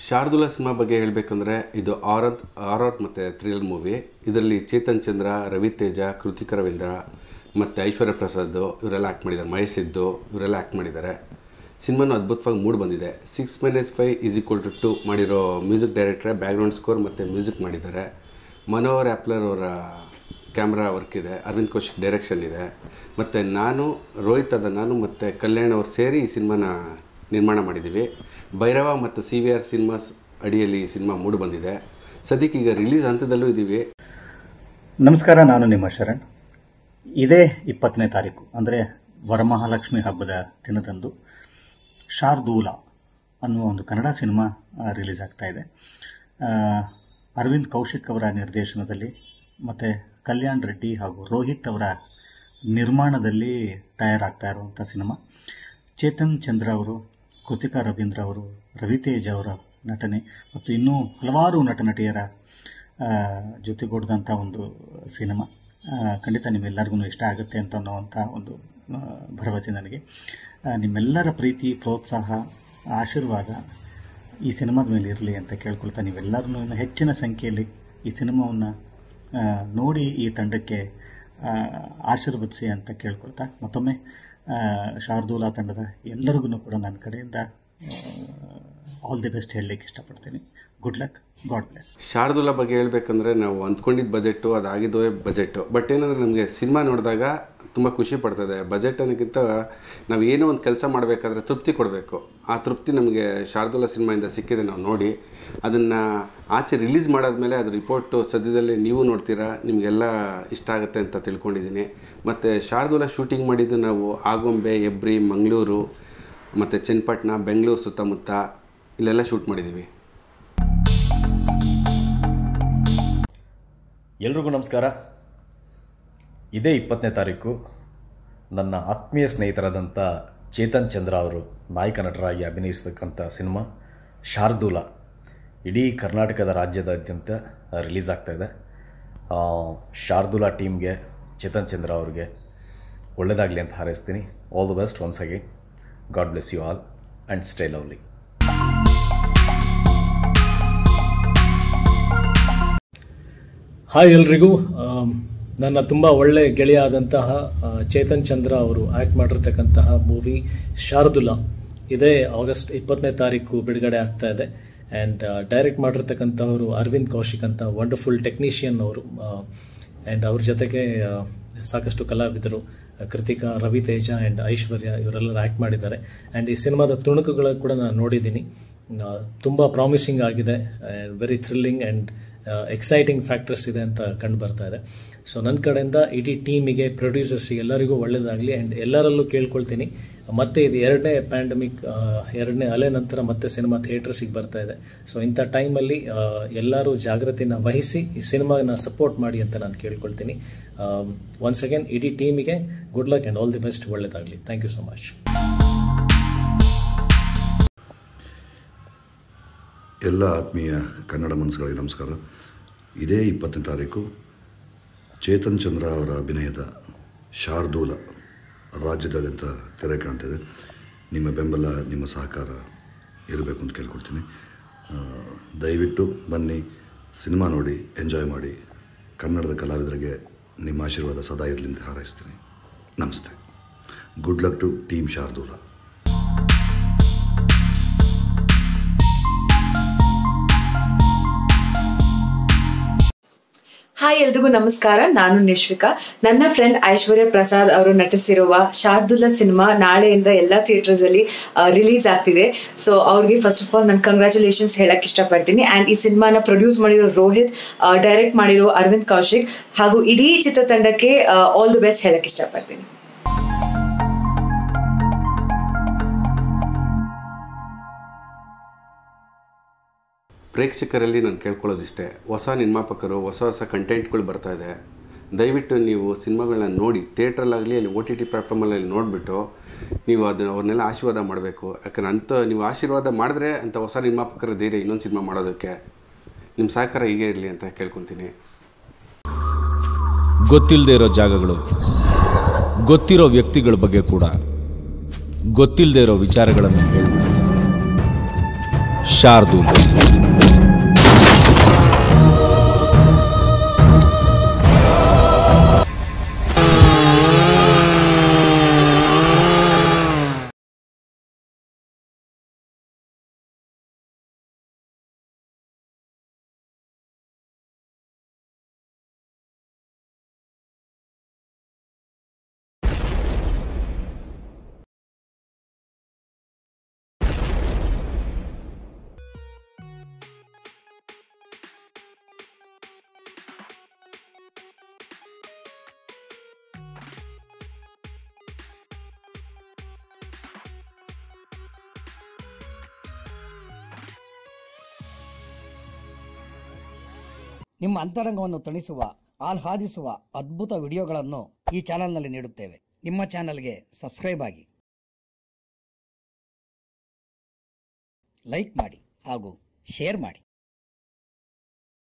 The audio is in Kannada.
ಶಾರ್ದುಲಾ ಸಿನಿಮಾ ಬಗ್ಗೆ ಹೇಳಬೇಕಂದ್ರೆ ಇದು ಆರತ್ ಆರತ್ ಮತ್ತು ಥ್ರಿಲ್ಲರ್ ಮೂವಿ ಇದರಲ್ಲಿ ಚೇತನ್ ಚಂದ್ರ ರವಿ ತೇಜ ಕೃತಿಕ ರವೀಂದ್ರ ಮತ್ತು ಐಶ್ವರ್ಯ ಪ್ರಸಾದ್ ಇವರೆಲ್ಲ ಆ್ಯಕ್ಟ್ ಮಾಡಿದ್ದಾರೆ ಮಹೇಶ್ ಸಿದ್ದು ಇವರೆಲ್ಲ ಆ್ಯಕ್ಟ್ ಮಾಡಿದ್ದಾರೆ ಸಿನಿಮಾನು ಅದ್ಭುತವಾಗಿ ಮೂಡ್ ಬಂದಿದೆ six minus five is equal to two ಮಾಡಿರೋ ಮ್ಯೂಸಿಕ್ ಡೈರೆಕ್ಟ್ರೆ ಬ್ಯಾಕ್ಗ್ರೌಂಡ್ ಸ್ಕೋರ್ ಮತ್ತು ಮ್ಯೂಸಿಕ್ ಮಾಡಿದ್ದಾರೆ ಮನೋಹರ್ ಆ್ಯಪ್ಲರ್ ಅವರ ಕ್ಯಾಮ್ರಾ ವರ್ಕ್ ಇದೆ ಅರವಿಂದ್ ಕೌಶಿಕ್ ಡೈರೆಕ್ಷನ್ ಇದೆ ಮತ್ತು ನಾನು ರೋಹಿತ್ ಅದ ನಾನು ಮತ್ತು ಕಲ್ಯಾಣ್ ಅವ್ರು ಸೇರಿ ಈ ಸಿನಿಮಾನ ನಿರ್ಮಾಣ ಮಾಡಿದ್ದೀವಿ ಭೈರವ ಮತ್ತು ಸಿ ವಿ ಆರ್ ಸಿನಿಮಾಸ್ ಅಡಿಯಲ್ಲಿ ಈ ಸಿನಿಮಾ ಮೂಡಿ ಬಂದಿದೆ ಸದ್ಯಕ್ಕೆ ಈಗ ರಿಲೀಸ್ ಹಂತದಲ್ಲೂ ಇದ್ದೀವಿ ನಮಸ್ಕಾರ ನಾನು ನಿಮ್ಮ ಶರಣ್ ಇದೇ ಇಪ್ಪತ್ತನೇ ತಾರೀಕು ಅಂದರೆ ವರಮಹಾಲಕ್ಷ್ಮಿ ಹಬ್ಬದ ದಿನದಂದು ಶಾರ್ದೂಲ ಅನ್ನುವ ಒಂದು ಕನ್ನಡ ಸಿನಿಮಾ ಆ, ರಿಲೀಸ್ ಆಗ್ತಾ ಇದೆ ಆ, ಅರವಿಂದ್ ಕೌಶಿಕ್ ಅವರ ನಿರ್ದೇಶನದಲ್ಲಿ ಮತ್ತು ಕಲ್ಯಾಣ್ ರೆಡ್ಡಿ ಹಾಗೂ ರೋಹಿತ್ ಅವರ ನಿರ್ಮಾಣದಲ್ಲಿ ತಯಾರಾಗ್ತಾ ಇರುವಂಥ ಸಿನಿಮಾ ಚೇತನ್ ಚಂದ್ರ ಅವರು ಕೃತಿಕಾ ರವೀಂದ್ರ ಅವರು ರವಿತೇಜ್ ಅವರ ನಟನೆ ಮತ್ತು ಇನ್ನೂ ಹಲವಾರು ನಟ ನಟಿಯರ ಆ, ಜೊತೆಗೂಡಿದಂಥ ಒಂದು ಸಿನಿಮಾ ಆ, ಖಂಡಿತ ನಿಮ್ಮೆಲ್ಲರಿಗೂ ಇಷ್ಟ ಆಗುತ್ತೆ ಅಂತ ಅನ್ನೋವಂಥ ಒಂದು ಆ, ಭರವಸೆ ನನಗೆ ಆ, ನಿಮ್ಮೆಲ್ಲರ ಪ್ರೀತಿ ಪ್ರೋತ್ಸಾಹ ಆಶೀರ್ವಾದ ಈ ಸಿನಿಮಾದ ಮೇಲೆ ಇರಲಿ ಅಂತ ಕೇಳ್ಕೊಳ್ತಾ ನೀವೆಲ್ಲರೂ ಇನ್ನು ಹೆಚ್ಚಿನ ಸಂಖ್ಯೆಯಲ್ಲಿ ಈ ಸಿನಿಮಾವನ್ನು ನೋಡಿ ಈ ತಂಡಕ್ಕೆ ಆ, ಆಶೀರ್ವದಿಸಿ ಅಂತ ಕೇಳ್ಕೊಳ್ತಾ ಮತ್ತೊಮ್ಮೆ ಆ, ಶಾರ್ದೂಲಾ ತಂಡದ ಎಲ್ಲರಿಗೂ ಕೂಡ ನನ್ನ ಕಡೆಯಿಂದ ಆಲ್ ದಿ ಬೆಸ್ಟ್ ಹೇಳಲಿಕ್ಕೆ ಇಷ್ಟಪಡ್ತೀನಿ good luck God bless Shardula ಬಗ್ಗೆ ಹೇಳಬೇಕಂದ್ರೆ ನಾವು ಅಂದ್ಕೊಂಡಿದ್ದ ಬಜೆಟು ಅದಾಗಿದ್ದೇ ಬಜೆಟು ಬಟ್ ಏನಂದರೆ ನಮಗೆ ಸಿನಿಮಾ ನೋಡಿದಾಗ ತುಂಬ ಖುಷಿ ಪಡ್ತದೆ ಬಜೆಟ್ ಅನ್ನೋಕ್ಕಿಂತ ನಾವು ಏನೋ ಒಂದು ಕೆಲಸ ಮಾಡಬೇಕಾದ್ರೆ ತೃಪ್ತಿ ಕೊಡಬೇಕು ಆ ತೃಪ್ತಿ ನಮಗೆ ಶಾರ್ದುಲಾ ಸಿನಿಮಾಯಿಂದ ಸಿಕ್ಕಿದೆ ನಾವು ನೋಡಿ ಅದನ್ನು ಆಚೆ ರಿಲೀಸ್ ಮಾಡಾದ್ಮೇಲೆ ಅದು ರಿಪೋರ್ಟು ಸದ್ಯದಲ್ಲೇ ನೀವು ನೋಡ್ತೀರಾ ನಿಮಗೆಲ್ಲ ಇಷ್ಟ ಆಗುತ್ತೆ ಅಂತ ತಿಳ್ಕೊಂಡಿದ್ದೀನಿ ಮತ್ತು ಶಾರ್ದುಲಾ ಶೂಟಿಂಗ್ ಮಾಡಿದ್ದು ನಾವು ಆಗೊಂಬೆ ಹೆಬ್ರಿ ಮಂಗಳೂರು ಮತ್ತು ಚನ್ನಪಟ್ಟಣ ಬೆಂಗಳೂರು ಸುತ್ತಮುತ್ತ ಇಲ್ಲೆಲ್ಲ ಶೂಟ್ ಮಾಡಿದ್ದೀವಿ ಎಲ್ರಿಗೂ ನಮಸ್ಕಾರ ಇದೇ ಇಪ್ಪತ್ತನೇ ತಾರೀಕು ನನ್ನ ಆತ್ಮೀಯ ಸ್ನೇಹಿತರಾದಂಥ ಚೇತನ್ ಚಂದ್ರ ಅವರು ನಾಯಕ ನಟರಾಗಿ ಅಭಿನಯಿಸತಕ್ಕಂಥ ಸಿನಿಮಾ ಶಾರ್ದೂಲ ಇಡೀ ಕರ್ನಾಟಕದ ರಾಜ್ಯದಾದ್ಯಂತ ರಿಲೀಸ್ ಆಗ್ತಾಯಿದೆ ಶಾರ್ದೂಲ ಟೀಮ್ಗೆ ಚೇತನ್ ಚಂದ್ರ ಅವ್ರಿಗೆ ಒಳ್ಳೆಯದಾಗಲಿ ಅಂತ ಹಾರೈಸ್ತೀನಿ all the best once again God bless you all and stay lovely hi ಎಲ್ರಿಗೂ ಆಮ್, ನನ್ನ ತುಂಬ ಒಳ್ಳೆ ಗೆಳೆಯ ಆದಂತಹ ಆ, ಚೇತನ್ ಚಂದ್ರ ಅವರು ಆ್ಯಕ್ಟ್ ಮಾಡಿರ್ತಕ್ಕಂತಹ ಮೂವಿ ಶಾರ್ದುಲಾ ಇದೇ ಆಗಸ್ಟ್ ಇಪ್ಪತ್ತನೇ ತಾರೀಕು ಬಿಡುಗಡೆ ಆಗ್ತಾ ಇದೆ ಆ್ಯಂಡ್ ಡೈರೆಕ್ಟ್ ಮಾಡಿರ್ತಕ್ಕಂಥವರು ಅರವಿಂದ್ ಕೌಶಿಕ್ ಅಂತ ವಂಡರ್ಫುಲ್ ಟೆಕ್ನಿಷಿಯನ್ ಅವರು ಆ್ಯಂಡ್ ಅವ್ರ ಜೊತೆಗೆ ಆ, ಸಾಕಷ್ಟು ಕಲಾವಿದರು ಆ, ಕೃತಿಕಾ ರವಿ ತೇಜ ಆ್ಯಂಡ್ ಐಶ್ವರ್ಯ ಇವರೆಲ್ಲರೂ ಆ್ಯಕ್ಟ್ ಮಾಡಿದ್ದಾರೆ ಆ್ಯಂಡ್ ಈ ಸಿನಿಮಾದ ತುಣುಕುಗಳು ಕೂಡ ನಾನು ನೋಡಿದ್ದೀನಿ ತುಂಬ ಪ್ರಾಮಿಸಿಂಗ್ ಆಗಿದೆ very thrilling and exciting factors ಇದೆ ಅಂತ ಕಂಡು ಬರ್ತಾ ಇದೆ ಸೊ ನನ್ನ ಕಡೆಯಿಂದ ಇಡೀ ಟೀಮಿಗೆ ಪ್ರೊಡ್ಯೂಸರ್ಸಿಗೆ ಎಲ್ಲರಿಗೂ ಒಳ್ಳೆಯದಾಗಲಿ ಆ್ಯಂಡ್ ಎಲ್ಲರಲ್ಲೂ ಕೇಳ್ಕೊಳ್ತೀನಿ ಮತ್ತೆ ಇದು ಎರಡನೇ ಪ್ಯಾಂಡಮಿಕ್ ಎರಡನೇ ಅಲೆ ನಂತರ ಮತ್ತೆ ಸಿನಿಮಾ ಥಿಯೇಟರ್ಸಿಗೆ ಬರ್ತಾ ಇದೆ ಸೊ ಇಂಥ ಟೈಮಲ್ಲಿ ಎಲ್ಲರೂ ಜಾಗೃತಿನ ವಹಿಸಿ ಈ ಸಿನಿಮಾನ ಸಪೋರ್ಟ್ ಮಾಡಿ ಅಂತ ನಾನು ಕೇಳ್ಕೊಳ್ತೀನಿ ಒನ್ಸ್ ಅಗೇನ್ ಇಡೀ ಟೀಮಿಗೆ good luck and all the best ಒಳ್ಳೆಯದಾಗಲಿ ಥ್ಯಾಂಕ್ ಯು ಸೊ ಮಚ್ ಎಲ್ಲ ಆತ್ಮೀಯ ಕನ್ನಡ ಮನಸ್ಸುಗಳಿಗೆ ನಮಸ್ಕಾರ ಇದೇ ಇಪ್ಪತ್ತನೇ ತಾರೀಕು ಚೇತನ್ ಚಂದ್ರ ಅವರ ಅಭಿನಯದ ಶಾರ್ದೂಲ ರಾಜ್ಯದಾದ್ಯಂತ ತೆರೆ ಕಾಣ್ತಿದೆ ನಿಮ್ಮ ಬೆಂಬಲ ನಿಮ್ಮ ಸಹಕಾರ ಇರಬೇಕು ಅಂತ ಕೇಳ್ಕೊಳ್ತೀನಿ ಆ, ದಯವಿಟ್ಟು ಬನ್ನಿ ಸಿನಿಮಾ ನೋಡಿ ಎಂಜಾಯ್ ಮಾಡಿ ಕನ್ನಡದ ಕಲಾವಿದರಿಗೆ ನಿಮ್ಮ ಆಶೀರ್ವಾದ ಸದಾ ಇರಲಿ ಅಂತ ಹಾರೈಸ್ತೀನಿ ನಮಸ್ತೆ good luck to team Shardula hi ಎಲ್ರಿಗೂ ನಮಸ್ಕಾರ ನಾನು ನಿಶ್ವಿಕಾ ನನ್ನ ಫ್ರೆಂಡ್ ಐಶ್ವರ್ಯ ಪ್ರಸಾದ್ ಅವರು ನಟಿಸಿರುವ ಶಾರ್ದುಲ್ಲಾ ಸಿನಿಮಾ ನಾಳೆಯಿಂದ ಎಲ್ಲ ಥಿಯೇಟರ್ಸ್ ಅಲ್ಲಿ ರಿಲೀಸ್ ಆಗ್ತಿದೆ ಸೊ ಅವ್ರಿಗೆ ಫಸ್ಟ್ ಆಫ್ ಆಲ್ ನಾನು ಕಂಗ್ರ್ಯಾಚುಲೇಷನ್ಸ್ ಹೇಳಕ್ ಇಷ್ಟಪಡ್ತೀನಿ ಆ್ಯಂಡ್ ಈ ಸಿನಿಮಾನ ಪ್ರೊಡ್ಯೂಸ್ ಮಾಡಿರೋ ರೋಹಿತ್ ಡೈರೆಕ್ಟ್ ಮಾಡಿರೋ ಅರವಿಂದ್ ಕೌಶಿಕ್ ಹಾಗೂ ಇಡೀ ಚಿತ್ರತಂಡಕ್ಕೆ ಆಲ್ ದಿ ಬೆಸ್ಟ್ ಹೇಳಕ್ ಇಷ್ಟಪಡ್ತೀನಿ ಪ್ರೇಕ್ಷಕರಲ್ಲಿ ನಾನು ಕೇಳ್ಕೊಳ್ಳೋದಿಷ್ಟೇ ಹೊಸ ನಿರ್ಮಾಪಕರು ಹೊಸ ಹೊಸ ಕಂಟೆಂಟ್ಗಳು ಬರ್ತಾ ಇದೆ ದಯವಿಟ್ಟು ನೀವು ಸಿನಿಮಾಗಳನ್ನ ನೋಡಿ ಥಿಯೇಟ್ರಲ್ಲಾಗಲಿ ಅಲ್ಲಿ ಓ ಟಿ ಟಿ ಪ್ಲಾಟ್ಫಾರ್ಮಲ್ಲಿ ನೋಡಿಬಿಟ್ಟು ನೀವು ಅದನ್ನ ಅವ್ರನ್ನೆಲ್ಲ ಆಶೀರ್ವಾದ ಮಾಡಬೇಕು ಯಾಕಂದ್ರೆ ಅಂಥ ನೀವು ಆಶೀರ್ವಾದ ಮಾಡಿದ್ರೆ ಅಂಥ ಹೊಸ ನಿರ್ಮಾಪಕರ ಧೈರ್ಯ ಇನ್ನೊಂದು ಸಿನಿಮಾ ಮಾಡೋದಕ್ಕೆ ನಿಮ್ಮ ಸಹಕಾರ ಹೀಗೆ ಇರಲಿ ಅಂತ ಕೇಳ್ಕೊತೀನಿ ಗೊತ್ತಿಲ್ಲದೆ ಇರೋ ಜಾಗಗಳು ಗೊತ್ತಿರೋ ವ್ಯಕ್ತಿಗಳ ಬಗ್ಗೆ ಕೂಡ ಗೊತ್ತಿಲ್ಲದೆ ಇರೋ ವಿಚಾರಗಳನ್ನು ಹೇಳ್ಬಿಡುತ್ತೆ ಶಾರ್ದೂಲ್ ನಿಮ್ಮ ಅಂತರಂಗವನ್ನು ತಣಿಸುವ ಆಹ್ಲಾದಿಸುವ ಅದ್ಭುತ ವಿಡಿಯೋಗಳನ್ನು ಈ ಚಾನೆಲ್ನಲ್ಲಿ ನೀಡುತ್ತೇವೆ ನಿಮ್ಮ ಚಾನೆಲ್ಗೆ ಸಬ್ಸ್ಕ್ರೈಬ್ ಆಗಿ ಲೈಕ್ ಮಾಡಿ ಹಾಗೂ ಶೇರ್ ಮಾಡಿ